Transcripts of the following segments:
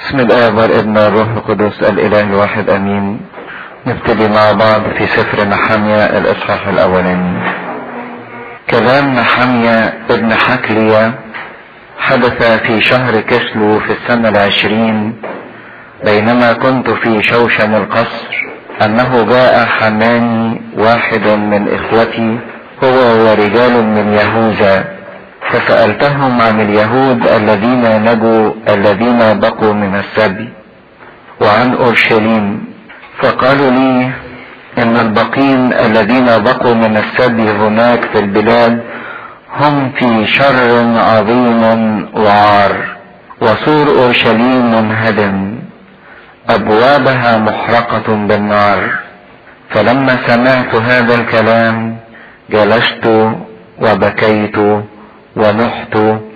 بسم الآب والابن والروح القدس الإله الواحد أمين نبتدي مع بعض في سفر نحمية الإصحاح الأولاني كلام نحمية ابن حكلية حدث في شهر كسلو في السنة العشرين بينما كنت في شوشن القصر أنه جاء حماني واحد من إخوتي هو ورجال من يهوذا فسألتهم عن اليهود الذين نجوا الذين بقوا من السبي وعن أورشليم فقالوا لي إن البقين الذين بقوا من السبي هناك في البلاد هم في شر عظيم وعار وسور أورشليم منهدم أبوابها محرقة بالنار فلما سمعت هذا الكلام جلست وبكيت ونحت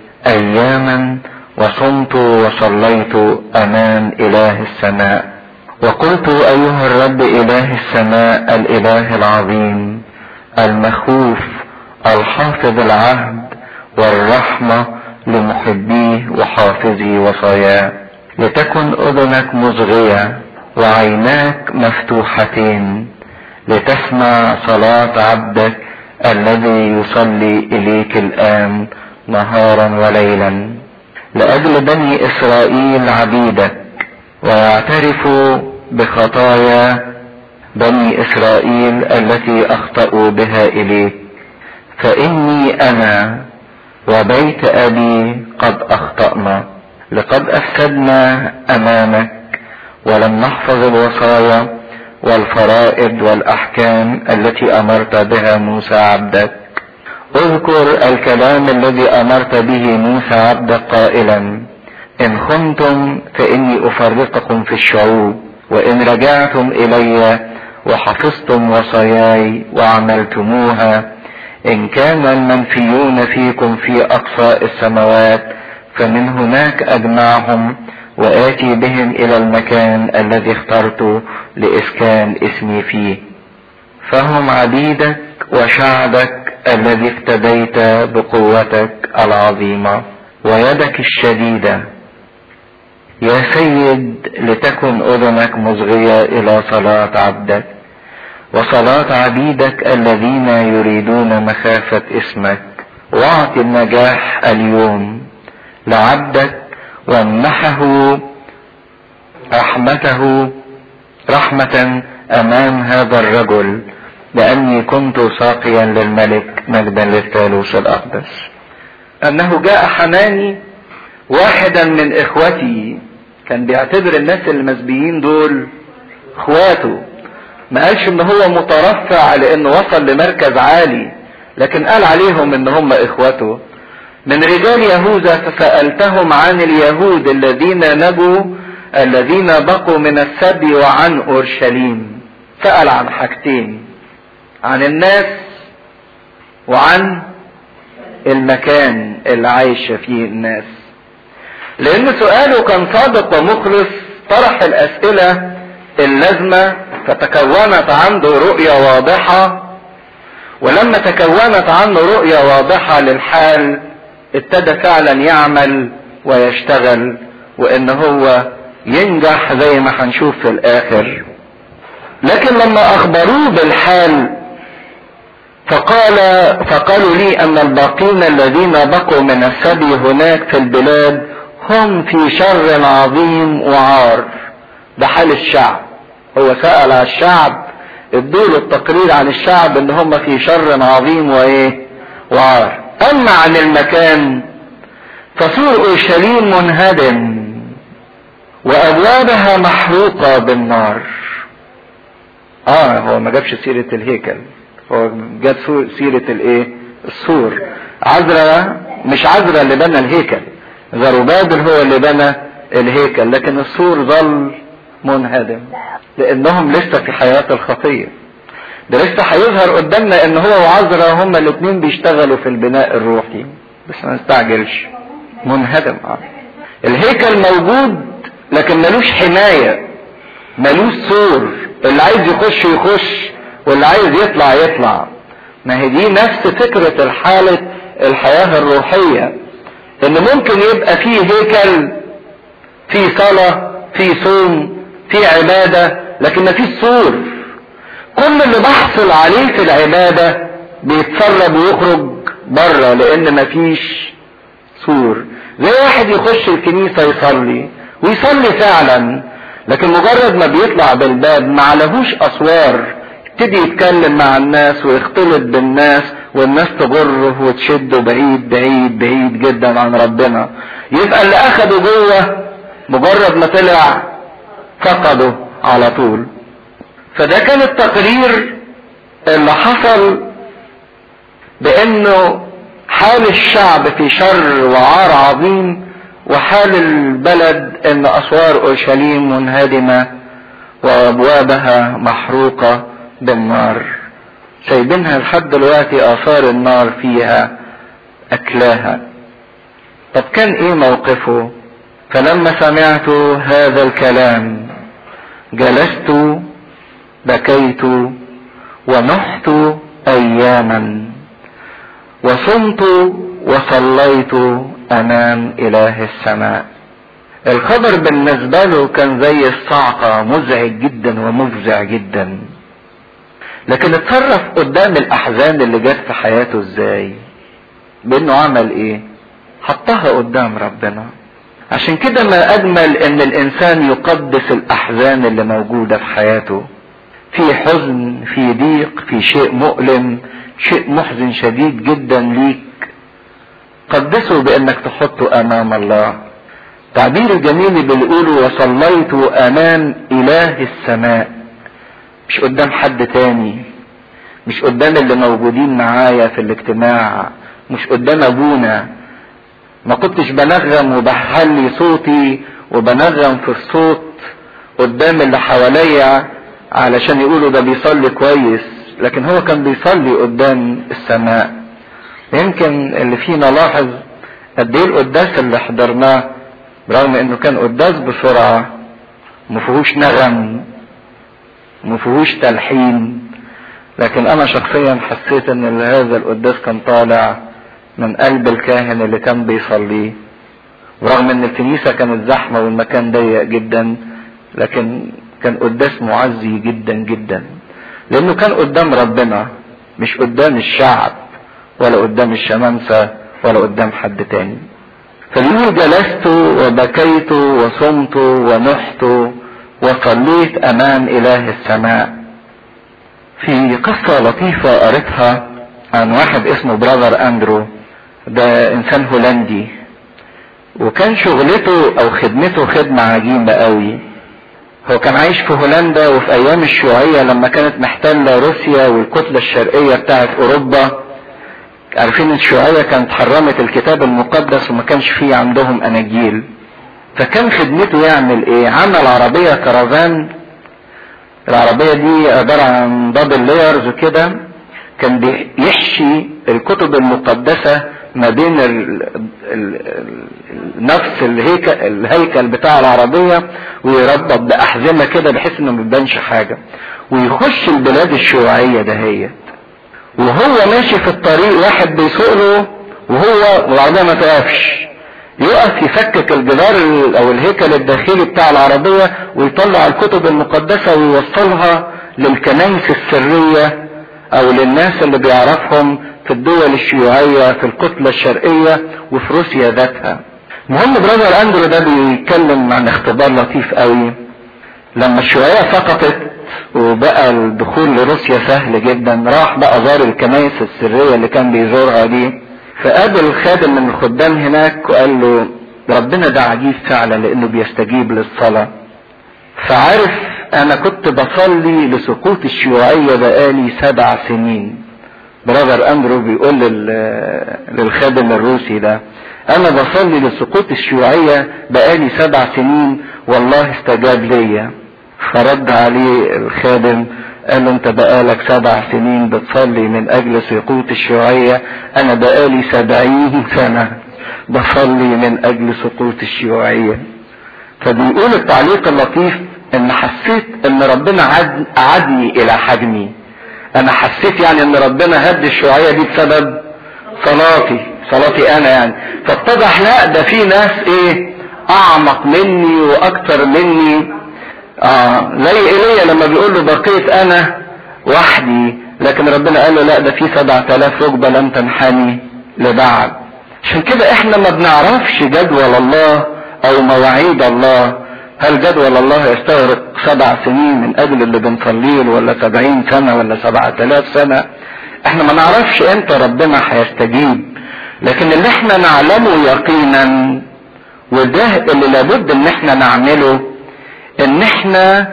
اياما وصمت وصليت امام اله السماء وقلت ايها الرب اله السماء الاله العظيم المخوف الحافظ العهد والرحمه لمحبيه وحافظي وصاياه لتكن اذنك مصغيه وعيناك مفتوحتين لتسمع صلاه عبدك الذي يصلي اليك الان نهارا وليلا لاجل بني اسرائيل عبيدك ويعترفوا بخطايا بني اسرائيل التي اخطاوا بها اليك فاني انا وبيت ابي قد اخطانا لقد افسدنا امامك ولم نحفظ الوصايا والفرائض والاحكام التي امرت بها موسى عبدك اذكر الكلام الذي امرت به موسى عبدك قائلا ان خنتم فاني افرقكم في الشعوب وان رجعتم الي وحفظتم وصاياي وعملتموها ان كان المنفيون فيكم في اقصى السماوات فمن هناك اجمعهم واتي بهم الى المكان الذي اخترت لاسكان اسمي فيه فهم عبيدك وشعبك الذي افتديت بقوتك العظيمه ويدك الشديده يا سيد لتكن اذنك مصغيه الى صلاه عبدك وصلاه عبيدك الذين يريدون مخافه اسمك واعط النجاح اليوم لعبدك وامنحه رحمته رحمة أمام هذا الرجل لأني كنت ساقيا للملك مجدا للثالوث الأقدس أنه جاء حناني واحدا من إخوتي كان بيعتبر الناس المسبيين دول إخواته ما قالش إن هو مترفع لأنه وصل لمركز عالي لكن قال عليهم إن هم إخوته من رجال يهوذا فسألتهم عن اليهود الذين نجوا الذين بقوا من السبي وعن اورشليم سأل عن حاجتين عن الناس وعن المكان اللي عايشة فيه الناس لان سؤاله كان صادق ومخلص طرح الاسئلة اللازمة فتكونت عنده رؤية واضحة ولما تكونت عنه رؤية واضحة للحال ابتدى فعلا يعمل ويشتغل وان هو ينجح زي ما هنشوف في الاخر لكن لما اخبروه بالحال فقال فقالوا لي ان الباقين الذين بقوا من السبي هناك في البلاد هم في شر عظيم وعار ده حال الشعب هو سأل على الشعب ادوا التقرير عن الشعب ان هم في شر عظيم وايه وعار اما عن المكان فسور اورشليم منهدم وابوابها محروقة بالنار اه هو ما جابش سيرة الهيكل هو جاب سيرة الايه السور عزرا مش عزرا اللي بنى الهيكل زروبابل هو اللي بنى الهيكل لكن السور ظل منهدم لانهم لسه في حياة الخطية ده لسه هيظهر قدامنا ان هو وعزرا هما الاثنين بيشتغلوا في البناء الروحي بس ما نستعجلش منهدم اه الهيكل موجود لكن ملوش حماية ملوش سور اللي عايز يخش يخش واللي عايز يطلع يطلع ما هي دي نفس فكرة الحالة الحياة الروحية ان ممكن يبقى فيه هيكل في صلاة في صوم في عبادة لكن ما فيش سور كل اللي بحصل عليه في العبادة بيتسرب ويخرج بره لان ما فيش سور زي واحد يخش الكنيسة يصلي ويصلي فعلا لكن مجرد ما بيطلع بالباب ما عليهوش اسوار يبتدي يتكلم مع الناس ويختلط بالناس والناس تجره وتشده بعيد بعيد بعيد جدا عن ربنا يبقى اللي اخده جوه مجرد ما طلع فقده على طول فده كان التقرير اللي حصل بانه حال الشعب في شر وعار عظيم وحال البلد ان اسوار اورشليم منهدمه وابوابها محروقه بالنار سايبينها لحد دلوقتي اثار النار فيها اكلاها طب كان ايه موقفه فلما سمعت هذا الكلام جلست بكيت ونحت اياما وصمت وصليت امام اله السماء الخبر بالنسبه له كان زي الصعقه مزعج جدا ومفزع جدا لكن اتصرف قدام الاحزان اللي جت في حياته ازاي بانه عمل ايه حطها قدام ربنا عشان كده ما اجمل ان الانسان يقدس الاحزان اللي موجودة في حياته في حزن في ضيق في شيء مؤلم شيء محزن شديد جدا ليك قدسه بانك تحطه امام الله تعبير الجميل بيقوله وصليت امام اله السماء مش قدام حد تاني مش قدام اللي موجودين معايا في الاجتماع مش قدام ابونا ما كنتش بنغم وبحلي صوتي وبنغم في الصوت قدام اللي حواليا علشان يقولوا ده بيصلي كويس لكن هو كان بيصلي قدام السماء يمكن اللي فينا لاحظ قد ايه القداس اللي حضرناه برغم انه كان قداس بسرعه مفيهوش نغم مفيهوش تلحين لكن انا شخصيا حسيت ان هذا القداس كان طالع من قلب الكاهن اللي كان بيصليه ورغم ان الكنيسة كانت زحمة والمكان ضيق جدا لكن كان قداس معزي جدا جدا لانه كان قدام ربنا مش قدام الشعب ولا قدام الشمامسة ولا قدام حد تاني فبيقول جلست وبكيت وصمت ونحت وصليت امام اله السماء في قصة لطيفة قريتها عن واحد اسمه براذر اندرو ده انسان هولندي وكان شغلته او خدمته خدمة عجيبة قوي هو كان عايش في هولندا وفي ايام الشيوعية لما كانت محتلة روسيا والكتلة الشرقية بتاعت اوروبا عارفين الشيوعية كانت حرمت الكتاب المقدس وما كانش فيه عندهم اناجيل فكان خدمته يعمل ايه عمل عربية كرفان العربية دي عبارة عن دبل لايرز وكده كان بيحشي الكتب المقدسة ما بين ال ال نفس الهيكل, الهيكل بتاع العربية ويربط بأحزمة كده بحيث انه ما يبانش حاجة ويخش البلاد الشيوعية دهيت وهو ماشي في الطريق واحد بيسوق له وهو العربية ما تقفش يقف يفكك الجدار او الهيكل الداخلي بتاع العربية ويطلع الكتب المقدسة ويوصلها للكنائس السرية او للناس اللي بيعرفهم في الدول الشيوعية في الكتلة الشرقية وفي روسيا ذاتها المهم براذر اندرو ده بيتكلم عن اختبار لطيف قوي لما الشيوعية سقطت وبقى الدخول لروسيا سهل جدا راح بقى زار الكنائس السرية اللي كان بيزورها دي فقابل خادم من الخدام هناك وقال له ربنا ده عجيب فعلا لانه بيستجيب للصلاة فعارف انا كنت بصلي لسقوط الشيوعية بقالي سبع سنين براذر اندرو بيقول للخادم الروسي ده انا بصلي لسقوط الشيوعية بقالي سبع سنين والله استجاب ليا فرد عليه الخادم قال له انت بقالك سبع سنين بتصلي من اجل سقوط الشيوعية انا بقالي سبعين سنة بصلي من اجل سقوط الشيوعية فبيقول التعليق اللطيف ان حسيت ان ربنا عد عدني الى حجمي انا حسيت يعني ان ربنا هد الشيوعية دي بسبب صلاتي صلاتي انا يعني فاتضح لا ده في ناس ايه اعمق مني واكتر مني اه زي ايليا لما بيقول له بقيت انا وحدي لكن ربنا قال له لا ده في سبعة آلاف ركبة لم تنحني لبعد عشان كده احنا ما بنعرفش جدول الله او مواعيد الله هل جدول الله يستغرق سبع سنين من اجل اللي بنصليه ولا سبعين سنة ولا سبعة آلاف سنة احنا ما نعرفش امتى ربنا هيستجيب لكن اللي احنا نعلمه يقينا وده اللي لابد ان احنا نعمله ان احنا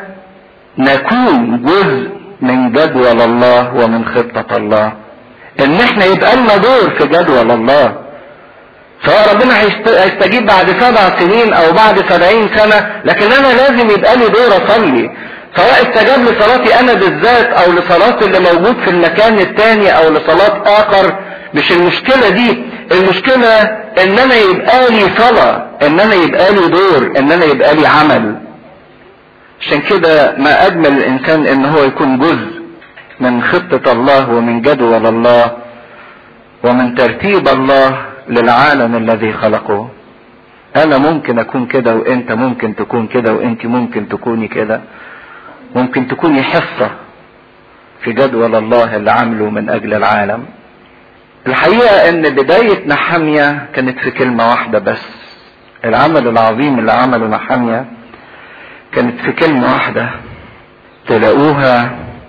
نكون جزء من جدول الله ومن خطة الله ان احنا يبقى لنا دور في جدول الله سواء ربنا هيستجيب بعد سبع سنين او بعد سبعين سنة لكن انا لازم يبقى لي دور اصلي سواء استجاب لصلاتي انا بالذات او لصلاة اللي موجود في المكان التاني او لصلاة اخر مش المشكلة دي المشكلة ان انا يبقى لي صلاة ان انا يبقى لي دور ان انا يبقى لي عمل عشان كده ما اجمل الانسان ان هو يكون جزء من خطة الله ومن جدول الله ومن ترتيب الله للعالم الذي خلقه انا ممكن اكون كده وانت ممكن تكون كده وانت ممكن تكوني كده ممكن تكوني حصة في جدول الله اللي عامله من اجل العالم الحقيقة ان بداية نحمية كانت في كلمة واحدة بس العمل العظيم اللي عمله نحمية كانت في كلمة واحدة تلاقوها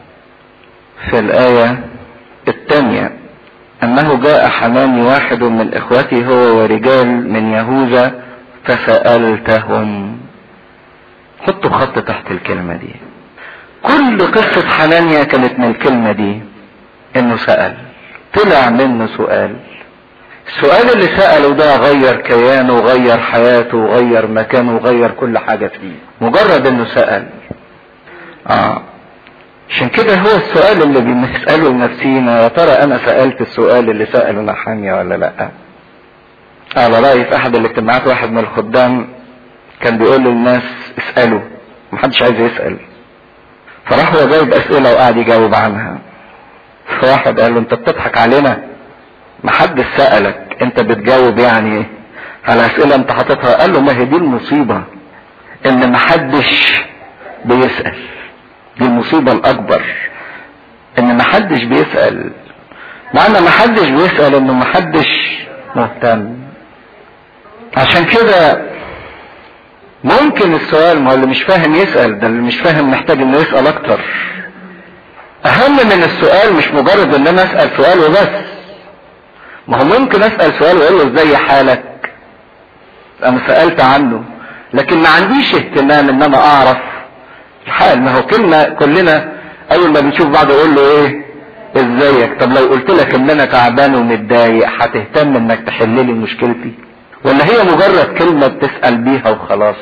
في الآية الثانية أنه جاء حماني واحد من إخوتي هو ورجال من يهوذا فسألتهم حطوا خط تحت الكلمة دي كل قصة حنانيا كانت من الكلمة دي انه سأل طلع منه سؤال السؤال اللي سأله ده غير كيانه غير حياته غير مكانه غير كل حاجة فيه مجرد انه سأل اه عشان كده هو السؤال اللي بنسأله لنفسينا يا ترى انا سألت السؤال اللي سأله نحانيا ولا لا على رأيي في احد الاجتماعات واحد من الخدام كان بيقول للناس اسألوا محدش عايز يسأل فراح هو جايب اسئلة وقعد يجاوب عنها فواحد قال له انت بتضحك علينا محدش سألك انت بتجاوب يعني على اسئلة انت حاططها قال له ما هي دي المصيبة ان محدش بيسأل دي المصيبة الاكبر ان محدش بيسأل معنى محدش بيسأل انه محدش مهتم عشان كده ممكن السؤال ما اللي مش فاهم يسأل ده اللي مش فاهم محتاج انه يسأل اكتر اهم من السؤال مش مجرد ان انا اسأل سؤال وبس ما هو ممكن اسأل سؤال واقول له ازاي حالك انا سألت عنه لكن ما عنديش اهتمام ان انا اعرف الحال ما هو كلمة كلنا اول ما بنشوف بعض اقول له ايه ازيك طب لو قلت لك ان انا تعبان ومتضايق هتهتم انك تحل لي مشكلتي ولا هي مجرد كلمة بتسأل بيها وخلاص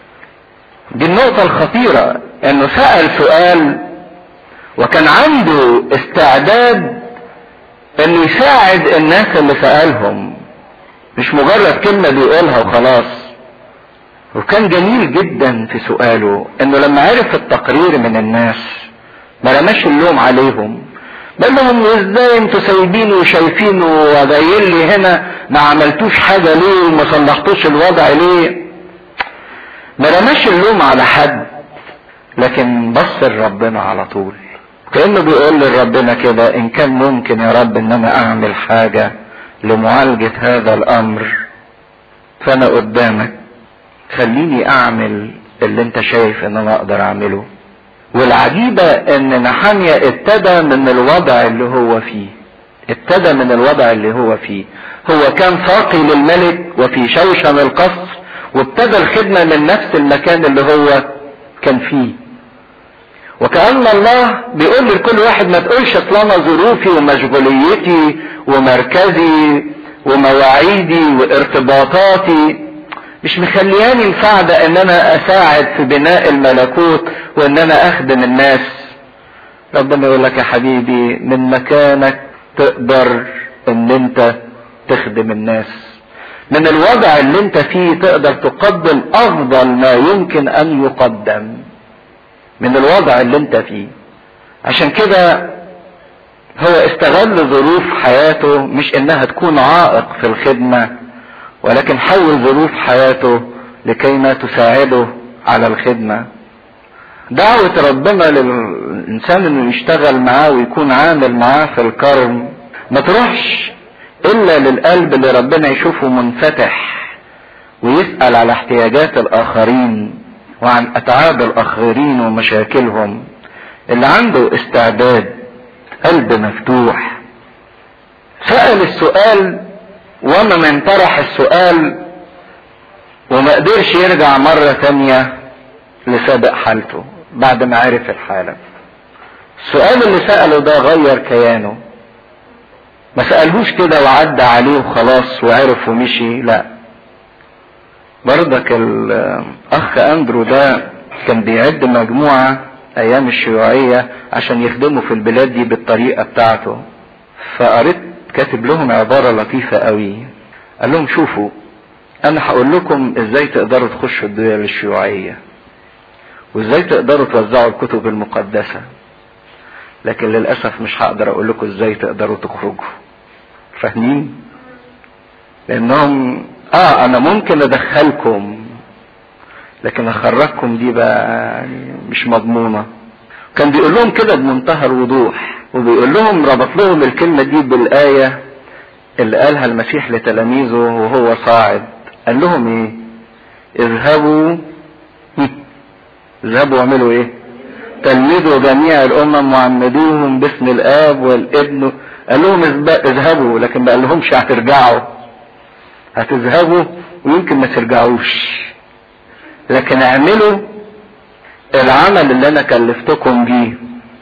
دي النقطة الخطيرة انه سأل سؤال وكان عنده استعداد انه يساعد الناس اللي سألهم مش مجرد كلمة بيقولها وخلاص وكان جميل جدا في سؤاله انه لما عرف التقرير من الناس ما رماش اللوم عليهم بل لهم ازاي انتوا سايبينه وشايفينه وجايين لي هنا ما عملتوش حاجة ليه وما صلحتوش الوضع ليه ما رماش اللوم على حد لكن بص لربنا على طول كأنه بيقول لربنا كده ان كان ممكن يا رب ان انا اعمل حاجة لمعالجة هذا الامر فانا قدامك خليني اعمل اللي انت شايف ان انا اقدر اعمله والعجيبة ان نحانيا ابتدى من الوضع اللي هو فيه ابتدى من الوضع اللي هو فيه هو كان ساقي للملك وفي شوشن القصر وابتدى الخدمة من نفس المكان اللي هو كان فيه وكأن الله بيقول لكل واحد ما تقولش اصل انا ظروفي ومشغوليتي ومركزي ومواعيدي وارتباطاتي مش مخلياني مساعدة ان انا اساعد في بناء الملكوت وان انا اخدم الناس ربنا يقول لك يا حبيبي من مكانك تقدر ان انت تخدم الناس من الوضع اللي انت فيه تقدر تقدم افضل ما يمكن ان يقدم من الوضع اللي انت فيه عشان كده هو استغل ظروف حياته مش انها تكون عائق في الخدمة ولكن حول ظروف حياته لكي ما تساعده على الخدمة دعوة ربنا للإنسان إنه يشتغل معاه ويكون عامل معاه في الكرم ما تروحش إلا للقلب اللي ربنا يشوفه منفتح ويسأل على احتياجات الآخرين وعن أتعاب الآخرين ومشاكلهم اللي عنده استعداد قلب مفتوح سأل السؤال وما من طرح السؤال وما قدرش يرجع مرة تانية لسابق حالته بعد ما عرف الحالة السؤال اللي سأله ده غير كيانه ما سألهوش كده وعدى عليه وخلاص وعرف ومشي لا برضك الاخ اندرو ده كان بيعد مجموعة ايام الشيوعية عشان يخدموا في البلاد دي بالطريقة بتاعته فقريت كاتب لهم عبارة لطيفة قوي قال لهم شوفوا انا هقول لكم ازاي تقدروا تخشوا الدول الشيوعية وازاي تقدروا توزعوا الكتب المقدسة لكن للأسف مش هقدر اقول لكم ازاي تقدروا تخرجوا فاهمين لانهم اه انا ممكن ادخلكم لكن اخرجكم دي بقى يعني مش مضمونة كان بيقول لهم كده بمنتهى الوضوح وبيقول لهم ربط لهم الكلمة دي بالآية اللي قالها المسيح لتلاميذه وهو صاعد قال لهم ايه اذهبوا اذهبوا واعملوا ايه تلمذوا جميع الامم وعمدوهم باسم الاب والابن قال لهم اذهبوا لكن ما قال لهمش هترجعوا هتذهبوا ويمكن ما ترجعوش لكن اعملوا العمل اللي انا كلفتكم بيه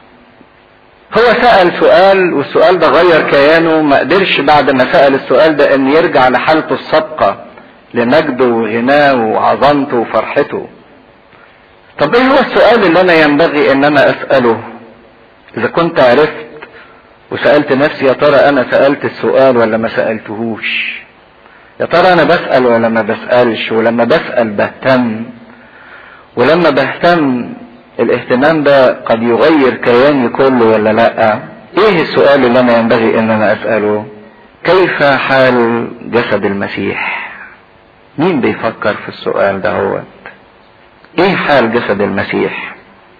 هو سأل سؤال والسؤال ده غير كيانه ما قدرش بعد ما سأل السؤال ده ان يرجع لحالته السابقة لمجده وغناه وعظمته وفرحته طب ايه هو السؤال اللي انا ينبغي ان انا اسأله اذا كنت عرفت وسألت نفسي يا ترى انا سألت السؤال ولا ما سألتهوش يا ترى انا بسأل ولا ما بسألش ولما بسأل بهتم ولما بهتم الاهتمام ده قد يغير كياني كله ولا لا ايه السؤال اللي انا ينبغي ان انا اسأله كيف حال جسد المسيح مين بيفكر في السؤال ده هو ايه حال جسد المسيح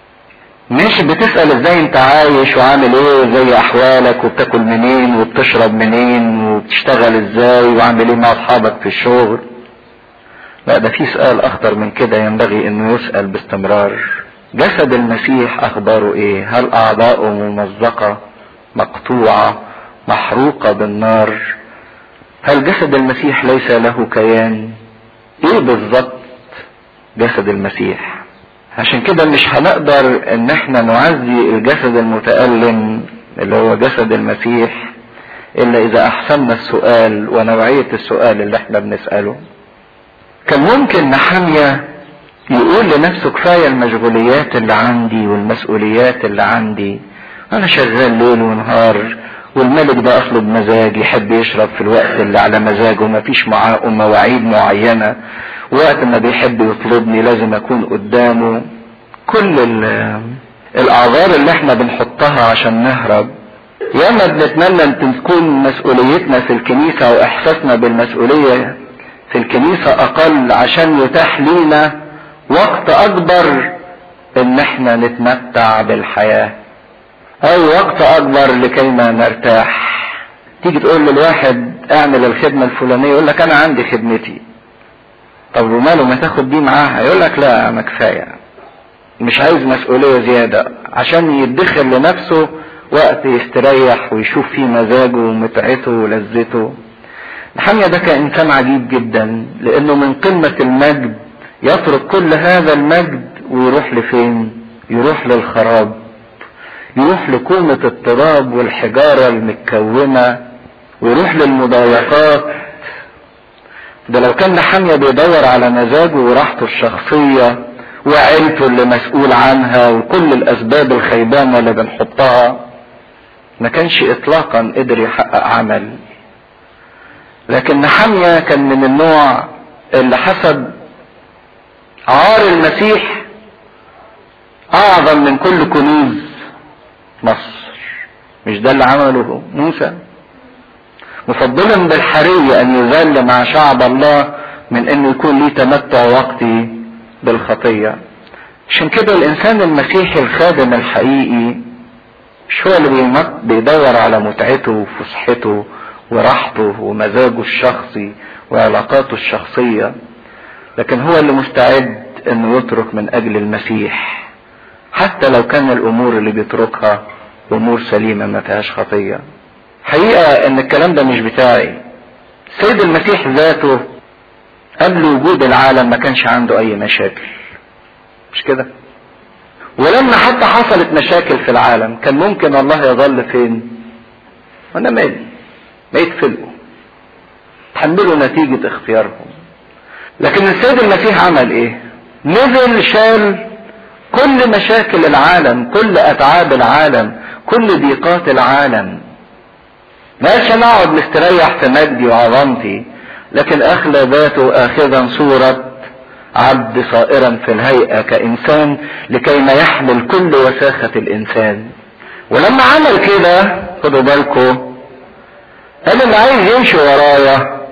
مش بتسأل ازاي انت عايش وعامل ايه زي احوالك وبتاكل منين وبتشرب منين وبتشتغل ازاي وعامل ايه مع اصحابك في الشغل لا ده في سؤال اخطر من كده ينبغي انه يسأل باستمرار جسد المسيح اخباره ايه هل اعضاؤه ممزقة مقطوعة محروقة بالنار هل جسد المسيح ليس له كيان ايه بالظبط جسد المسيح عشان كده مش هنقدر ان احنا نعزي الجسد المتألم اللي هو جسد المسيح الا اذا احسننا السؤال ونوعية السؤال اللي احنا بنسأله كان ممكن نحمية يقول لنفسه كفاية المشغوليات اللي عندي والمسؤوليات اللي عندي انا شغال ليل ونهار والملك ده اصله بمزاج يحب يشرب في الوقت اللي على مزاجه مفيش معاه مواعيد معينة وقت ما بيحب يطلبني لازم اكون قدامه كل الاعذار اللي احنا بنحطها عشان نهرب ياما بنتمنى ان تكون مسؤوليتنا في الكنيسة واحساسنا بالمسؤولية في الكنيسة اقل عشان يتاح لينا وقت اكبر ان احنا نتمتع بالحياة او وقت اكبر لكي ما نرتاح تيجي تقول للواحد اعمل الخدمة الفلانية يقول لك انا عندي خدمتي طب وماله ما تاخد دي معاها يقول لك لا انا كفاية مش عايز مسؤولية زيادة عشان يدخر لنفسه وقت يستريح ويشوف فيه مزاجه ومتعته ولذته نحمية ده كإنسان عجيب جدا لأنه من قمة المجد يترك كل هذا المجد ويروح لفين يروح للخراب يروح لكومة التراب والحجارة المتكونة ويروح للمضايقات ده لو كان نحمية بيدور على مزاجه وراحته الشخصية وعيلته اللي مسؤول عنها وكل الأسباب الخيبانة اللي بنحطها ما كانش إطلاقا قدر يحقق عمل لكن نحمية كان من النوع اللي حسب عار المسيح أعظم من كل كنوز مصر مش ده اللي عمله موسى مفضلا بالحري ان يذل مع شعب الله من انه يكون ليه تمتع وقتي بالخطية عشان كده الانسان المسيحي الخادم الحقيقي مش هو اللي بيدور على متعته وفسحته وراحته ومزاجه الشخصي وعلاقاته الشخصية لكن هو اللي مستعد انه يترك من اجل المسيح حتى لو كان الامور اللي بيتركها امور سليمة ما فيهاش خطية حقيقة ان الكلام ده مش بتاعي سيد المسيح ذاته قبل وجود العالم ما كانش عنده اي مشاكل مش كده ولما حتى حصلت مشاكل في العالم كان ممكن الله يظل فين وانا مالي ما يتفلقوا تحملوا نتيجة اختيارهم لكن السيد المسيح عمل ايه نزل شال كل مشاكل العالم كل اتعاب العالم كل ضيقات العالم ما قالش انا اقعد مستريح في مجدي وعظمتي لكن اخلى ذاته اخذا صورة عبد صائرا في الهيئة كانسان لكي ما يحمل كل وساخة الانسان ولما عمل كده خدوا بالكم قال اللي عايز يمشي ورايا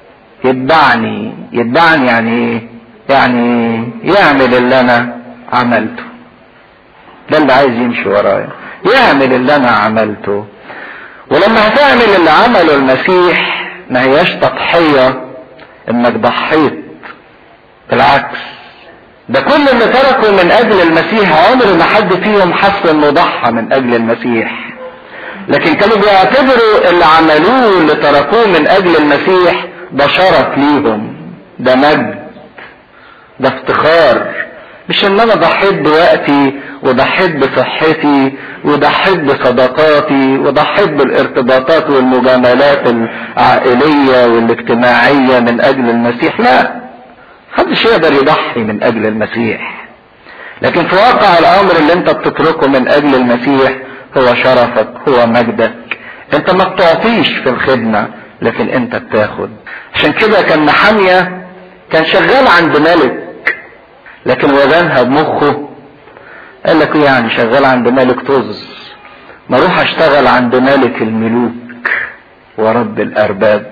يتبعني يتبعني يعني ايه يعني يعمل اللي انا عملته ده اللي عايز يمشي ورايا يعمل اللي انا عملته ولما هتعمل اللي عمله المسيح ما هياش تضحية انك ضحيت بالعكس ده كل اللي تركوا من اجل المسيح عمر ما حد فيهم حس انه ضحى من اجل المسيح لكن كانوا بيعتبروا اللي عملوه اللي تركوه من اجل المسيح ده شرف ليهم ده مجد ده افتخار مش ان انا ضحيت بوقتي وضحيت بصحتي وضحيت بصداقاتي وضحيت بالارتباطات والمجاملات العائلية والاجتماعية من اجل المسيح لا محدش يقدر يضحي من اجل المسيح لكن في واقع الامر اللي انت بتتركه من اجل المسيح هو شرفك هو مجدك انت ما بتعطيش في الخدمة لكن انت بتاخد عشان كده كان محامية كان شغال عند ملك لكن وزنها بمخه قال لك يعني شغال عند ملك طز ما اروح اشتغل عند ملك الملوك ورب الارباب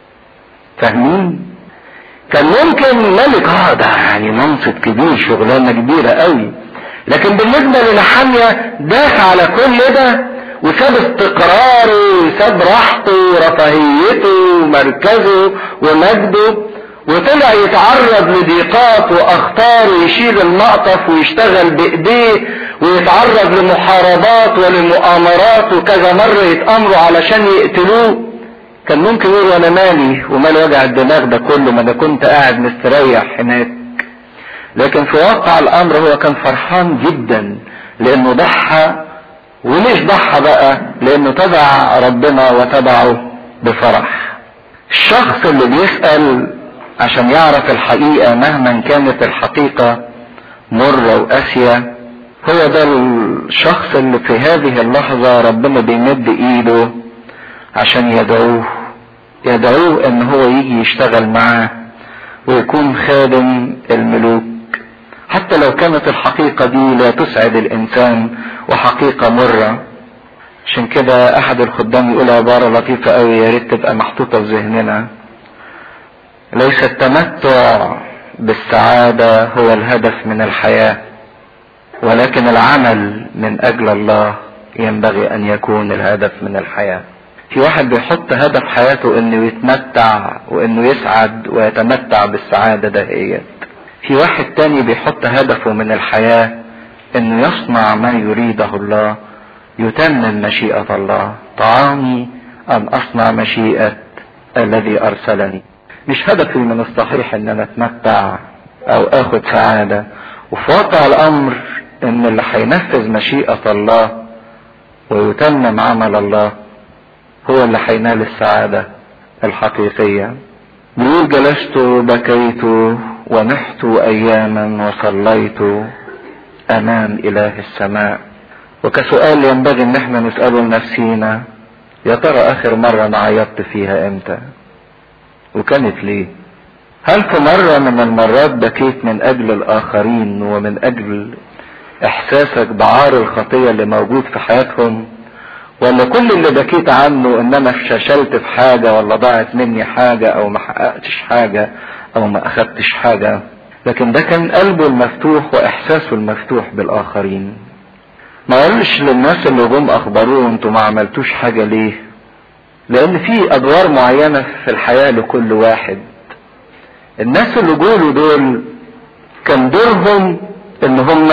فاهمين كان ممكن ملك اه ده يعني منصب كبير شغلانه كبيره قوي لكن بالنسبه لنحاميه داس على كل ده وساب استقراره وساب راحته ورفاهيته ومركزه ومجده وطلع يتعرض لضيقات واخطار ويشيل المقطف ويشتغل بايديه ويتعرض لمحاربات ولمؤامرات وكذا مرة يتأمروا علشان يقتلوه كان ممكن يقول وانا مالي ومال وجع الدماغ ده كله ما انا كنت قاعد مستريح هناك لكن في واقع الامر هو كان فرحان جدا لانه ضحى ومش ضحى بقى لانه تبع ربنا وتبعه بفرح الشخص اللي بيسأل عشان يعرف الحقيقة مهما كانت الحقيقة مرة وقاسية هو ده الشخص اللي في هذه اللحظة ربنا بيمد ايده عشان يدعوه يدعوه ان هو يجي يشتغل معاه ويكون خادم الملوك حتى لو كانت الحقيقة دي لا تسعد الانسان وحقيقة مرة عشان كده احد الخدام يقول عبارة لطيفة قوي يا ريت تبقى محطوطة في ذهننا ليس التمتع بالسعادة هو الهدف من الحياة ولكن العمل من اجل الله ينبغي ان يكون الهدف من الحياة في واحد بيحط هدف حياته انه يتمتع وانه يسعد ويتمتع بالسعادة دهيت في واحد تاني بيحط هدفه من الحياة انه يصنع ما يريده الله يتمم مشيئة الله طعامي ان اصنع مشيئة الذي ارسلني مش هدفي من الصحيح ان انا اتمتع او اخد سعادة وفي واقع الامر ان اللي هينفذ مشيئة الله ويتمم عمل الله هو اللي هينال السعادة الحقيقية بيقول جلست بكيت ونحت اياما وصليت امام اله السماء وكسؤال ينبغي ان احنا نسأله لنفسينا يا ترى اخر مرة انا عيطت فيها امتى وكانت ليه هل في مرة من المرات بكيت من اجل الاخرين ومن اجل احساسك بعار الخطية اللي موجود في حياتهم ولا كل اللي بكيت عنه ان انا فشلت في حاجة ولا ضاعت مني حاجة او ما حققتش حاجة او ما اخدتش حاجة لكن ده كان قلبه المفتوح واحساسه المفتوح بالاخرين ما قالش للناس اللي جم اخبروه انتوا ما عملتوش حاجة ليه لان في ادوار معينة في الحياة لكل واحد الناس اللي جوله دول كان دورهم ان هم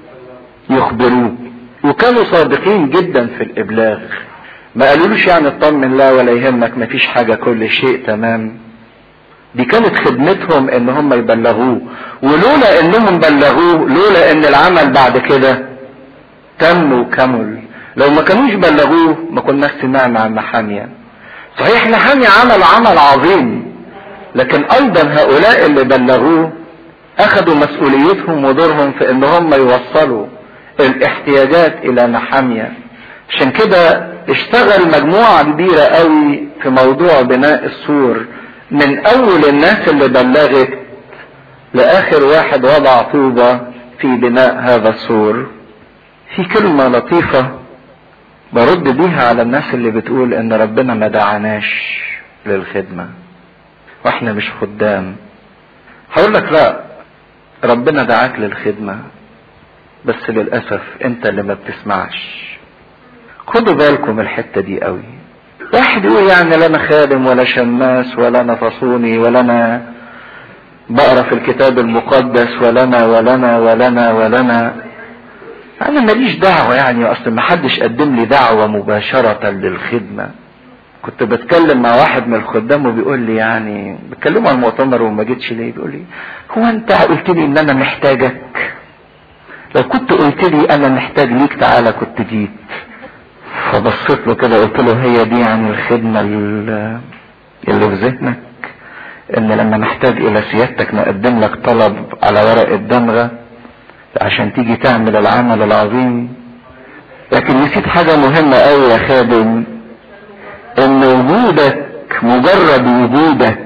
يخبروه وكانوا صادقين جدا في الابلاغ ما قالولوش يعني اطمن لا ولا يهمك ما فيش حاجة كل شيء تمام دي كانت خدمتهم ان هم يبلغوه ولولا انهم بلغوه لولا ان العمل بعد كده تم وكمل لو ما كانوش بلغوه ما كناش سمعنا عن نحامية صحيح نحامية عمل عمل عظيم لكن ايضا هؤلاء اللي بلغوه اخذوا مسؤوليتهم ودورهم في ان هم يوصلوا الاحتياجات الى نحامية عشان كده اشتغل مجموعة كبيرة قوي في موضوع بناء السور من اول الناس اللي بلغت لاخر واحد وضع طوبة في بناء هذا السور في كلمة لطيفة برد بيها على الناس اللي بتقول ان ربنا ما دعاناش للخدمة واحنا مش خدام هقول لك لا ربنا دعاك للخدمة بس للأسف انت اللي ما بتسمعش خدوا بالكم الحتة دي قوي واحد يقول يعني لا انا خادم ولا شماس ولا انا فصوني ولا انا بقرا في الكتاب المقدس ولا انا ولا انا ولا انا ولا انا انا ماليش دعوة يعني اصل ما حدش قدم لي دعوة مباشرة للخدمة كنت بتكلم مع واحد من الخدام وبيقول لي يعني بتكلموا عن المؤتمر وما جيتش ليه بيقول لي هو انت قلت لي ان انا محتاجك لو كنت قلت لي انا محتاج ليك تعالى كنت جيت فبصيت له كده قلت له هي دي يعني الخدمة اللي في ذهنك ان لما نحتاج الى سيادتك نقدم لك طلب على ورق الدمغة عشان تيجي تعمل العمل العظيم لكن نسيت حاجة مهمة قوي يا خادم ان وجودك مجرد وجودك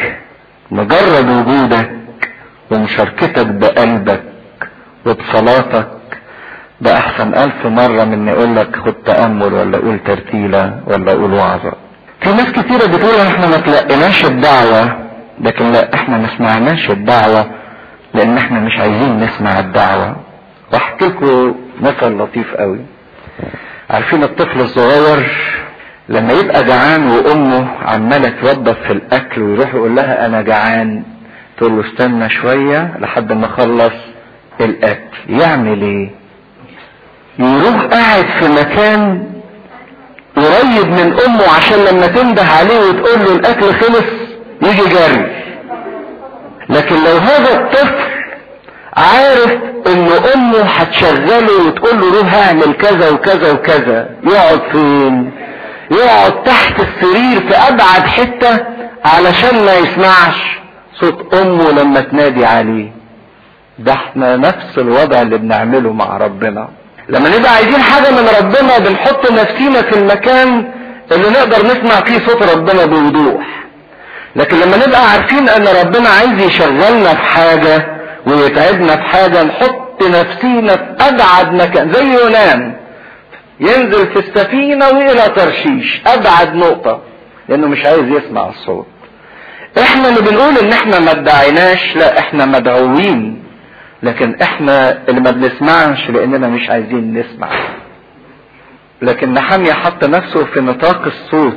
مجرد وجودك ومشاركتك بقلبك وبصلاتك ده احسن الف مرة من يقول لك خد تأمل ولا قول ترتيلة ولا قول وعظة في ناس كتيرة بتقول احنا ما تلقيناش الدعوة لكن لا احنا ما سمعناش الدعوة لان احنا مش عايزين نسمع الدعوة واحكي لكم مثل لطيف قوي عارفين الطفل الصغير لما يبقى جعان وامه عماله توضب في الاكل ويروح يقول لها انا جعان تقول له استنى شويه لحد ما اخلص الاكل يعمل ايه يروح قاعد في مكان قريب من امه عشان لما تنده عليه وتقول له الاكل خلص يجي جري لكن لو هذا الطفل عارف ان امه هتشغله وتقول له روح اعمل كذا وكذا وكذا يقعد فين يقعد تحت السرير في ابعد حتة علشان ما يسمعش صوت امه لما تنادي عليه ده احنا نفس الوضع اللي بنعمله مع ربنا لما نبقى عايزين حاجة من ربنا بنحط نفسينا في المكان اللي نقدر نسمع فيه صوت ربنا بوضوح لكن لما نبقى عارفين ان ربنا عايز يشغلنا في حاجة ويتعبنا في حاجة نحط نفسينا في ابعد مكان زي يونان ينزل في السفينة والى ترشيش ابعد نقطة لانه مش عايز يسمع الصوت احنا اللي بنقول ان احنا ما ادعيناش لا احنا مدعوين لكن احنا اللي ما بنسمعش لاننا مش عايزين نسمع لكن نحمية حط نفسه في نطاق الصوت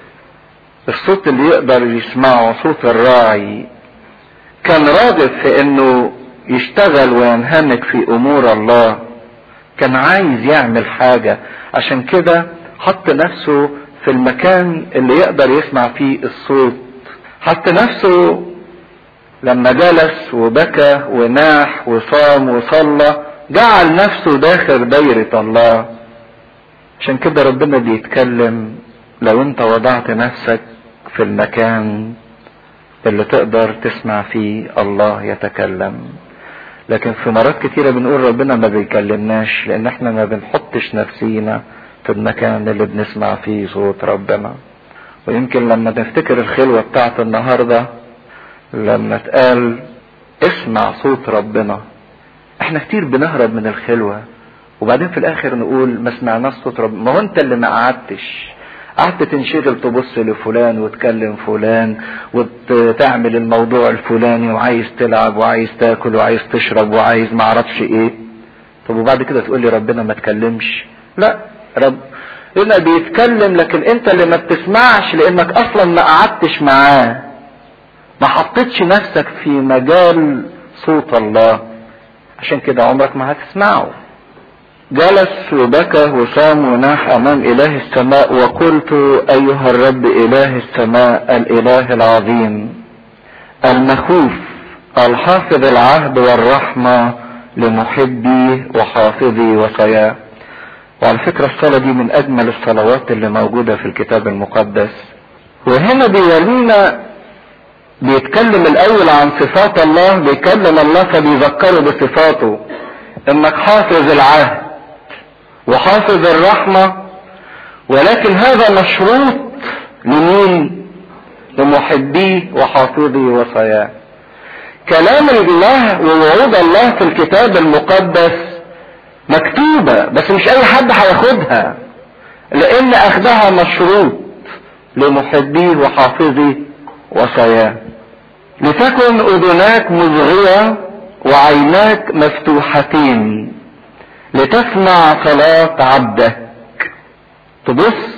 الصوت اللي يقدر يسمعه صوت الراعي كان راغب في انه يشتغل وينهمك في امور الله كان عايز يعمل حاجة عشان كده حط نفسه في المكان اللي يقدر يسمع فيه الصوت حط نفسه لما جلس وبكى وناح وصام وصلى جعل نفسه داخل دايرة الله عشان كده ربنا بيتكلم لو انت وضعت نفسك في المكان اللي تقدر تسمع فيه الله يتكلم لكن في مرات كتيرة بنقول ربنا ما بيكلمناش لان احنا ما بنحطش نفسينا في المكان اللي بنسمع فيه صوت ربنا ويمكن لما نفتكر الخلوة بتاعت النهاردة لما اتقال اسمع صوت ربنا احنا كتير بنهرب من الخلوة وبعدين في الاخر نقول ما سمعناش صوت ربنا ما هو انت اللي ما قعدتش قعدت تنشغل تبص لفلان وتكلم فلان وتعمل الموضوع الفلاني وعايز تلعب وعايز تاكل وعايز تشرب وعايز معرفش ايه طب وبعد كده تقول لي ربنا ما تكلمش لا رب هنا بيتكلم لكن انت اللي ما بتسمعش لانك اصلا ما قعدتش معاه ما حطيتش نفسك في مجال صوت الله عشان كده عمرك ما هتسمعه جلس وبكى وصام وناح امام اله السماء وقلت ايها الرب اله السماء الاله العظيم المخوف الحافظ العهد والرحمة لمحبي وحافظي وصياه وعلى فكرة الصلاة دي من اجمل الصلوات اللي موجودة في الكتاب المقدس وهنا بيورينا بيتكلم الاول عن صفات الله بيكلم الله فبيذكره بصفاته انك حافظ العهد وحافظ الرحمة ولكن هذا مشروط لمين لمحبيه وحافظي وصياه كلام الله ووعود الله في الكتاب المقدس مكتوبة بس مش اي حد هياخدها لان اخدها مشروط لمحبيه وحافظي وصياه لتكن اذناك مصغية وعيناك مفتوحتين لتسمع صلاة عبدك تبص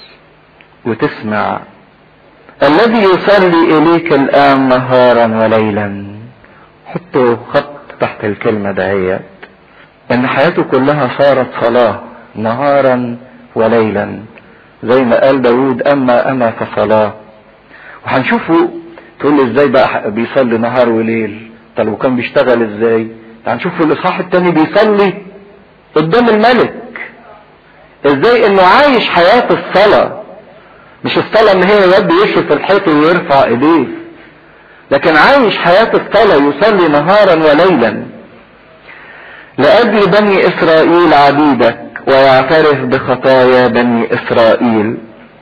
وتسمع الذي يصلي اليك الان نهارا وليلا حطوا خط تحت الكلمة دهيت ان حياته كلها صارت صلاة نهارا وليلا زي ما قال داود اما انا فصلاة وهنشوفه تقول لي ازاي بقى بيصلي نهار وليل طب وكان بيشتغل ازاي هنشوف في الاصحاح التاني بيصلي قدام الملك ازاي انه عايش حياة الصلاة مش الصلاة ان هي يودي وشه في الحيط ويرفع ايديه لكن عايش حياة الصلاة يصلي نهارا وليلا لأجل بني إسرائيل عبيدك ويعترف بخطايا بني إسرائيل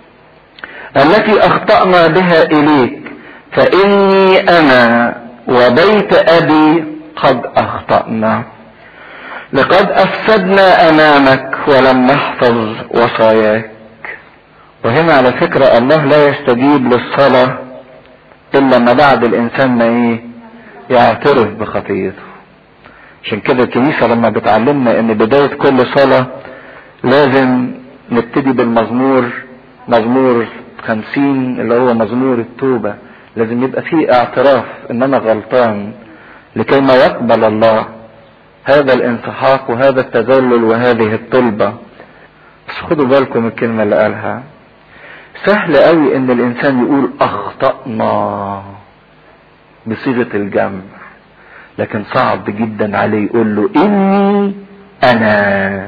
التي أخطأنا بها إليك فإني أنا وبيت أبي قد أخطأنا لقد أفسدنا أمامك ولم نحفظ وصاياك وهنا على فكرة الله لا يستجيب للصلاة إلا ما بعد الإنسان ما إيه يعترف بخطيته عشان كده الكنيسة لما بتعلمنا إن بداية كل صلاة لازم نبتدي بالمزمور مزمور خمسين اللي هو مزمور التوبة لازم يبقى فيه اعتراف ان انا غلطان لكي ما يقبل الله هذا الانسحاق وهذا التذلل وهذه الطلبة بس خدوا بالكم الكلمة اللي قالها سهل قوي ان الانسان يقول اخطأنا بصيغة الجمع لكن صعب جدا عليه يقول له اني انا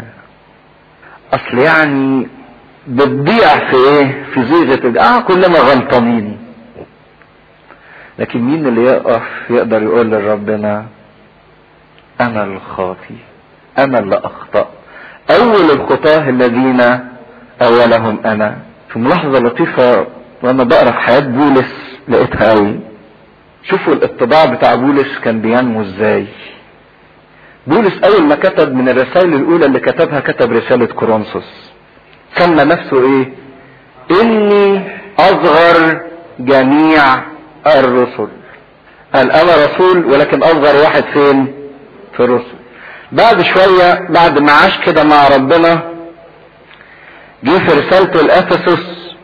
اصل يعني بتضيع في ايه في صيغة اه كلنا غلطانين لكن مين اللي يقف يقدر يقول لربنا انا الخاطي انا اللي اخطأ اول الخطاه الذين اولهم انا في ملاحظة لطيفة وانا بقرا في حياة بولس لقيتها قوي شوفوا الاتباع بتاع بولس كان بينمو ازاي بولس اول ما كتب من الرسائل الاولى اللي كتبها كتب رسالة كورنثوس سمى نفسه ايه اني اصغر جميع الرسل قال انا رسول ولكن اصغر واحد فين في الرسل بعد شوية بعد ما عاش كده مع ربنا جه في رسالته لافسس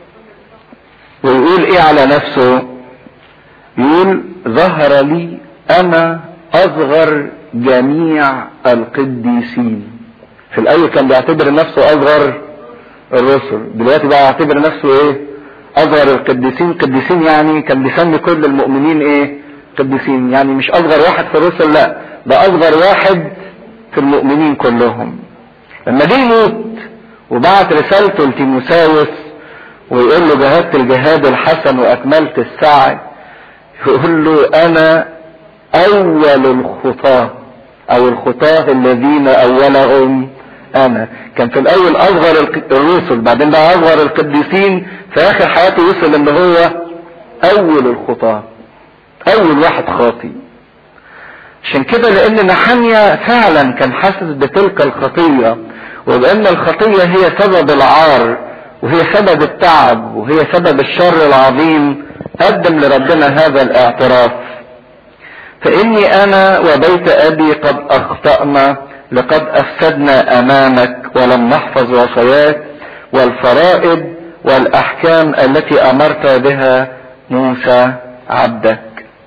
ويقول ايه على نفسه يقول ظهر لي انا اصغر جميع القديسين في الاول كان بيعتبر نفسه اصغر الرسل دلوقتي بقى يعتبر نفسه ايه اصغر القديسين قديسين يعني كان بيسمي كل المؤمنين ايه قديسين يعني مش اصغر واحد في الرسل لا ده اصغر واحد في المؤمنين كلهم لما جه يموت وبعت رسالته لتيموساوس ويقول له جاهدت الجهاد الحسن واكملت السعي يقول له انا اول الخطاه او الخطاه الذين اولهم انا كان في الاول اصغر الرسل بعدين بقى اصغر القديسين في اخر حياته وصل ان هو اول الخطاة اول واحد خاطي عشان كده لان نحنيا فعلا كان حاسس بتلك الخطية وبان الخطية هي سبب العار وهي سبب التعب وهي سبب الشر العظيم قدم لربنا هذا الاعتراف فاني انا وبيت ابي قد اخطانا لقد افسدنا امامك ولم نحفظ وصاياك والفرائض والاحكام التي امرت بها موسى عبدك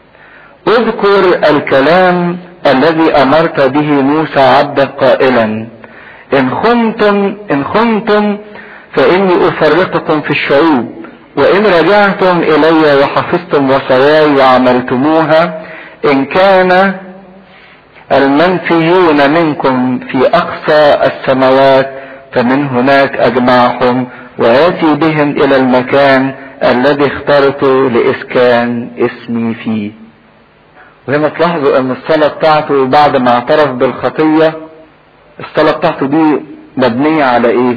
اذكر الكلام الذي امرت به موسى عبدك قائلا ان خنتم ان خنتم فاني افرقكم في الشعوب وان رجعتم الي وحفظتم وصاياي وعملتموها ان كان المنفيون منكم في اقصى السماوات فمن هناك اجمعهم واتي بهم الى المكان الذي اخترت لاسكان اسمي فيه وهنا تلاحظوا ان الصلاة بتاعته بعد ما اعترف بالخطية الصلاة بتاعته دي مبنية على ايه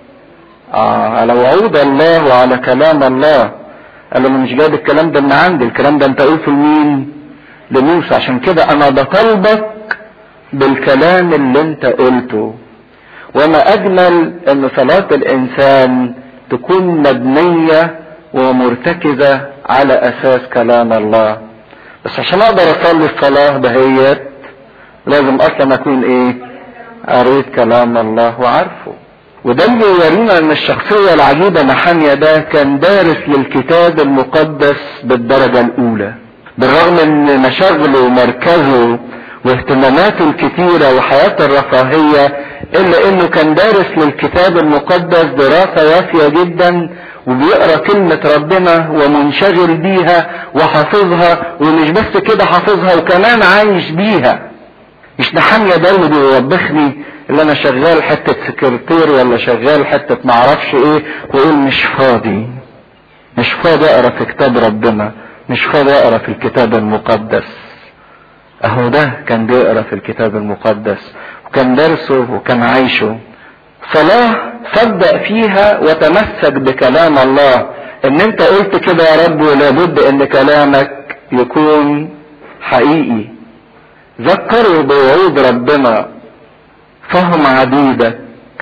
آه على وعود الله وعلى كلام الله قال له انا مش جايب الكلام ده من عندي الكلام ده انت قلته لمين لموسى عشان كده انا بطالبك بالكلام اللي انت قلته وما اجمل ان صلاة الانسان تكون مبنية ومرتكزة على اساس كلام الله بس عشان اقدر اصلي الصلاة دهيت لازم اصلا اكون ايه قريت كلام الله وعارفه وده اللي يورينا ان الشخصية العجيبة محامية ده كان دارس للكتاب المقدس بالدرجة الاولى بالرغم ان مشاغله ومركزه واهتماماته الكتيرة وحياته الرفاهية الا انه كان دارس للكتاب المقدس دراسة وافية جدا وبيقرا كلمة ربنا ومنشغل بيها وحافظها ومش بس كده حافظها وكمان عايش بيها مش نحامية ده اللي بيوبخني اللي انا شغال حتة سكرتير ولا شغال حتة معرفش ايه واقول مش فاضي مش فاضي اقرا في كتاب ربنا مش فاضي اقرا في الكتاب المقدس اهو ده كان بيقرا في الكتاب المقدس وكان درسه وكان عايشه صلاة صدق فيها وتمسك بكلام الله ان انت قلت كده يا رب ولابد ان كلامك يكون حقيقي ذكروا بوعود ربنا فهم عبيدك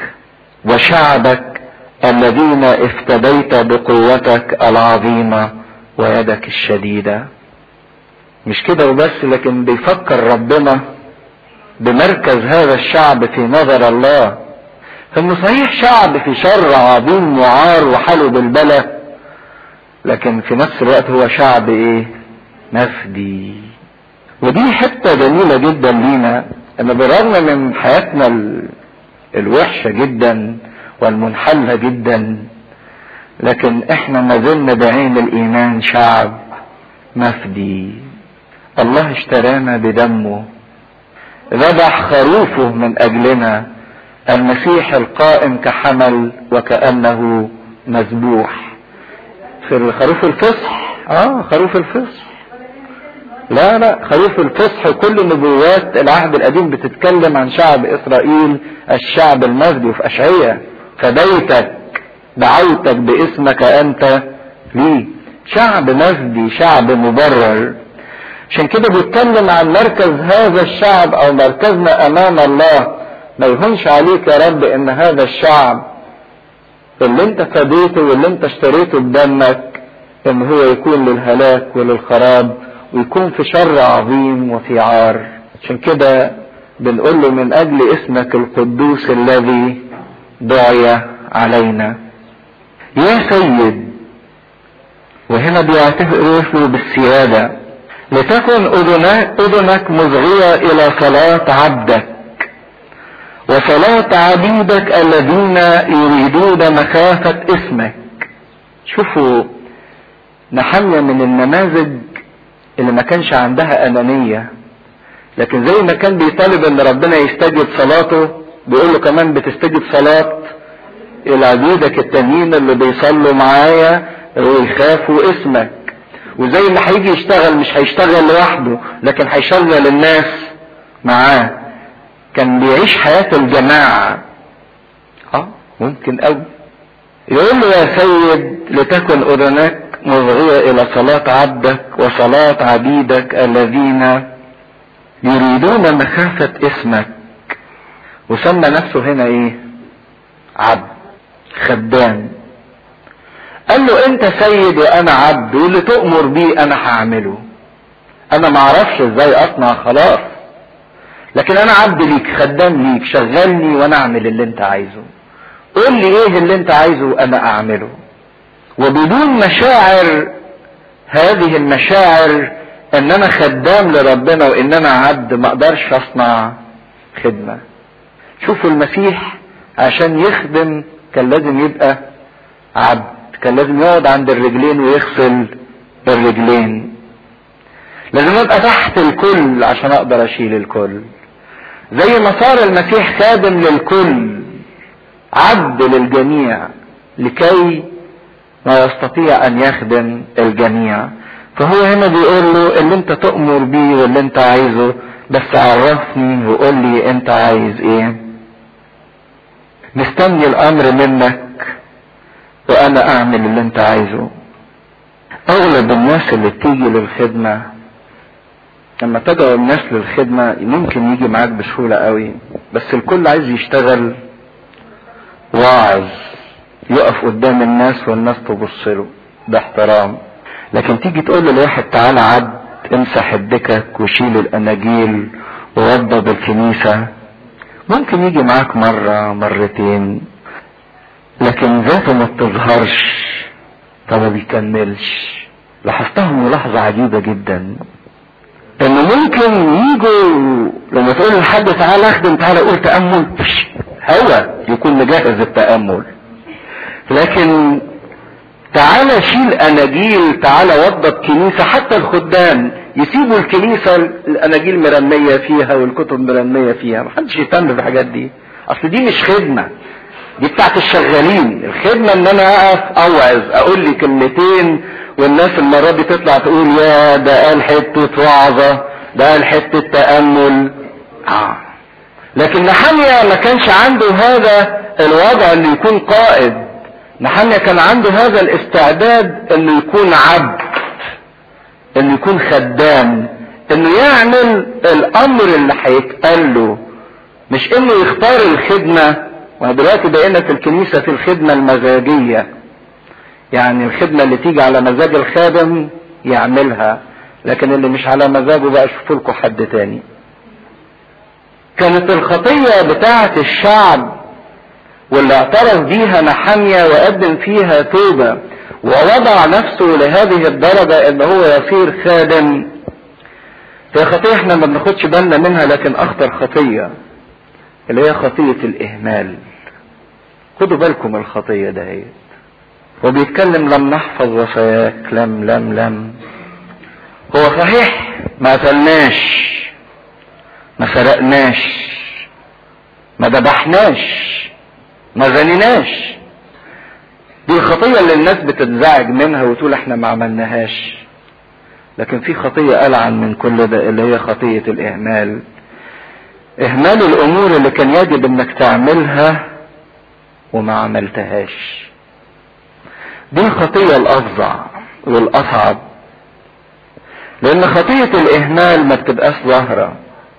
وشعبك الذين افتديت بقوتك العظيمة ويدك الشديدة مش كده وبس لكن بيفكر ربنا بمركز هذا الشعب في نظر الله هم صحيح شعب في شر عظيم وعار وحاله بالبلى لكن في نفس الوقت هو شعب ايه مفدي ودي حتة جميلة جدا لينا ان بالرغم من حياتنا الوحشة جدا والمنحلة جدا لكن احنا ما زلنا بعين الايمان شعب مفدي الله اشترانا بدمه ذبح خروفه من اجلنا المسيح القائم كحمل وكأنه مذبوح في خروف الفصح اه خروف الفصح لا لا خروف الفصح كل نبوات العهد القديم بتتكلم عن شعب اسرائيل الشعب المجدي في اشعياء فديتك دعوتك باسمك انت لي شعب مجدي شعب مبرر عشان كده بيتكلم عن مركز هذا الشعب او مركزنا امام الله ما يهونش عليك يا رب ان هذا الشعب اللي انت فديته واللي انت اشتريته بدمك ان هو يكون للهلاك وللخراب ويكون في شر عظيم وفي عار عشان كده بنقول له من اجل اسمك القدوس الذي دعي علينا يا سيد وهنا بيعترفوا بالسيادة لتكن أذنك, أذنك مصغية إلى صلاة عبدك وصلاة عبيدك الذين يريدون مخافة اسمك شوفوا نحمية من النماذج اللي ما كانش عندها أنانية لكن زي ما كان بيطالب ان ربنا يستجب صلاته بيقول له كمان بتستجب صلاة العبيدك التانيين اللي بيصلوا معايا ويخافوا اسمك وزي ما هيجي يشتغل مش هيشتغل لوحده لكن هيشغل الناس معاه كان بيعيش حياة الجماعة اه ممكن قوي يقول له يا سيد لتكن اذنك مصغية الى صلاة عبدك وصلاة عبيدك الذين يريدون مخافة اسمك وسمى نفسه هنا ايه عبد خدام قال له انت سيد وانا عبد واللي تؤمر بيه انا هعمله انا ما اعرفش ازاي اصنع خلاص لكن انا عبد ليك خدام ليك شغلني وانا اعمل اللي انت عايزه قول لي ايه اللي انت عايزه انا اعمله وبدون مشاعر هذه المشاعر ان انا خدام لربنا وان انا عبد ما اقدرش اصنع خدمة شوفوا المسيح عشان يخدم كان لازم يبقى عبد كان لازم يقعد عند الرجلين ويغسل الرجلين لازم ابقى تحت الكل عشان اقدر اشيل الكل زي ما صار المسيح خادم للكل عبد للجميع لكي ما يستطيع ان يخدم الجميع فهو هنا بيقول له اللي انت تؤمر بيه واللي انت عايزه بس عرفني وقول لي انت عايز ايه مستني الامر منك وانا اعمل اللي انت عايزه اغلب الناس اللي بتيجي للخدمة لما تدعو الناس للخدمة ممكن يجي معاك بسهولة قوي بس الكل عايز يشتغل واعظ يقف قدام الناس والناس تبص له ده احترام لكن تيجي تقول لواحد تعالى عبد امسح الدكك وشيل الاناجيل ووضب الكنيسة ممكن يجي معاك مرة مرتين لكن ذاته ما بتظهرش فما بيكملش لاحظتها ملاحظة عجيبة جدا انه ممكن يجوا لما تقول لحد تعالى اخدم تعالى قول تأمل هوا يكون مجهز التأمل لكن تعالى شيل اناجيل تعالى وضب كنيسة حتى الخدام يسيبوا الكنيسة الاناجيل مرمية فيها والكتب مرمية فيها محدش يهتم بالحاجات دي اصل دي مش خدمة دي بتاعت الشغالين الخدمة ان انا اقف اوعظ اقول لي كلمتين والناس المرة دي تطلع تقول يا ده قال حتة وعظة ده قال حتة تأمل آه. لكن نحمية ما كانش عنده هذا الوضع انه يكون قائد نحمية كان عنده هذا الاستعداد انه يكون عبد انه يكون خدام انه يعمل الامر اللي هيتقال له مش انه يختار الخدمة ودلوقتي بقينا في الكنيسة في الخدمة المزاجية يعني الخدمة اللي تيجي على مزاج الخادم يعملها لكن اللي مش على مزاجه بقى شوفوا لكم حد تاني كانت الخطية بتاعة الشعب واللي اعترف بيها نحمية وقدم فيها توبة ووضع نفسه لهذه الدرجة ان هو يصير خادم هي خطية احنا ما بناخدش بالنا منها لكن اخطر خطية اللي هي خطية الاهمال خدوا بالكم الخطية دهيت وبيتكلم لم نحفظ وصاياك لم لم لم هو صحيح ما قتلناش ما سرقناش ما ذبحناش ما زنيناش دي الخطية اللي الناس بتنزعج منها وتقول احنا ما عملناهاش لكن في خطية ألعن من كل ده اللي هي خطية الإهمال إهمال الأمور اللي كان يجب إنك تعملها وما عملتهاش دي الخطية الأفظع والأصعب لأن خطية الإهمال ما بتبقاش ظاهرة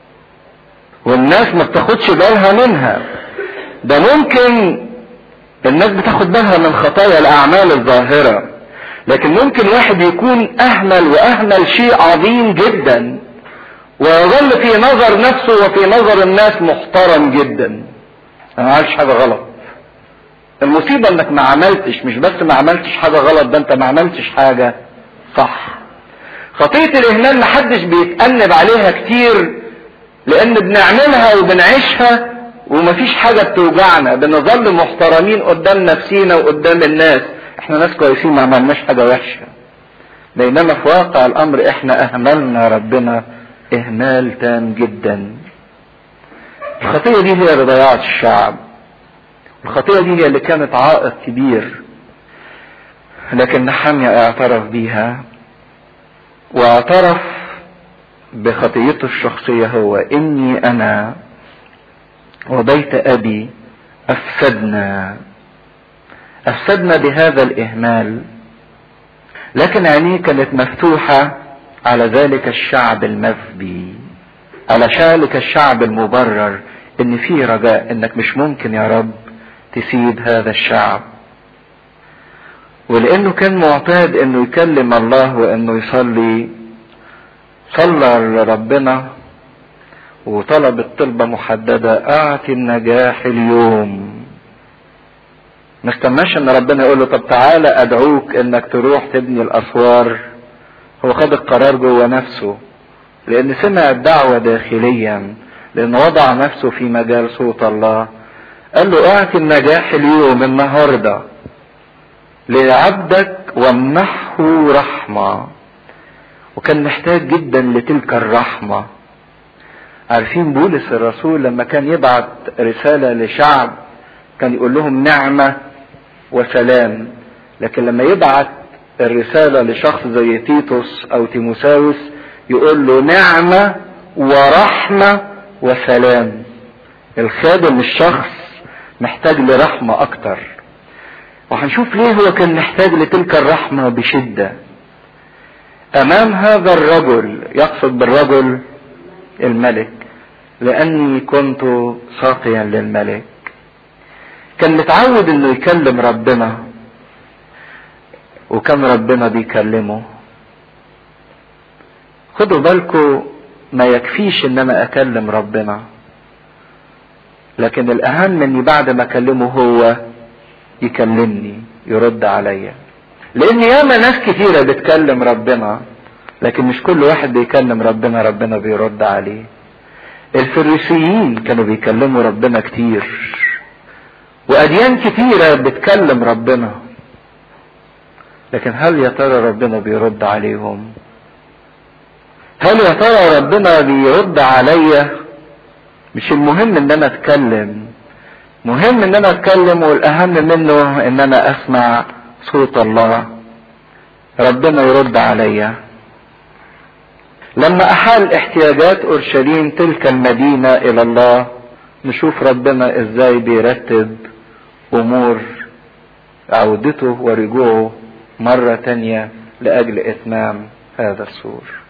والناس ما بتاخدش بالها منها ده ممكن الناس بتاخد بالها من خطايا الأعمال الظاهرة لكن ممكن واحد يكون أهمل وأهمل شيء عظيم جدا ويظل في نظر نفسه وفي نظر الناس محترم جدا أنا عملتش حاجة غلط المصيبة انك ما عملتش مش بس ما عملتش حاجة غلط ده انت ما عملتش حاجة صح خطية الاهمال محدش بيتأنب عليها كتير لان بنعملها وبنعيشها ومفيش حاجة بتوجعنا بنظل محترمين قدام نفسينا وقدام الناس احنا ناس كويسين ما عملناش حاجة وحشة بينما في واقع الامر احنا اهملنا ربنا اهمال تام جدا الخطية دي هي اللي ضيعت الشعب الخطية دي هي اللي كانت عائق كبير لكن نحمية اعترف بيها واعترف بخطيته الشخصية هو اني انا وبيت ابي افسدنا افسدنا بهذا الاهمال لكن عينيه كانت مفتوحة على ذلك الشعب المذبي على ذلك الشعب المبرر ان في رجاء انك مش ممكن يا رب تسيب هذا الشعب ولانه كان معتاد انه يكلم الله وانه يصلي صلى لربنا وطلب الطلبة محددة اعطي النجاح اليوم ما استناش ان ربنا يقول له طب تعالى ادعوك انك تروح تبني الاسوار هو خد القرار جوه نفسه لان سمع الدعوة داخليا لان وضع نفسه في مجال صوت الله قال له اعطي النجاح اليوم النهارده لعبدك وامنحه رحمة وكان محتاج جدا لتلك الرحمة عارفين بولس الرسول لما كان يبعت رسالة لشعب كان يقول لهم نعمة وسلام لكن لما يبعت الرسالة لشخص زي تيتوس او تيموساوس يقول له نعمة ورحمة وسلام الخادم الشخص محتاج لرحمة اكتر وهنشوف ليه هو كان محتاج لتلك الرحمة بشدة امام هذا الرجل يقصد بالرجل الملك لاني كنت ساقيا للملك كان متعود انه يكلم ربنا وكان ربنا بيكلمه خدوا بالكم ما يكفيش ان انا اكلم ربنا لكن الاهم اني بعد ما اكلمه هو يكلمني يرد عليا لان ياما ناس كتيرة بتكلم ربنا لكن مش كل واحد بيكلم ربنا ربنا بيرد عليه الفريسيين كانوا بيكلموا ربنا كتير واديان كتيرة بتكلم ربنا لكن هل يا ترى ربنا بيرد عليهم هل يا ترى ربنا بيرد عليا مش المهم ان انا اتكلم مهم ان انا اتكلم والاهم منه ان انا اسمع صوت الله ربنا يرد عليا لما احال احتياجات اورشليم تلك المدينة الى الله نشوف ربنا ازاي بيرتب امور عودته ورجوعه مرة تانية لاجل اتمام هذا السور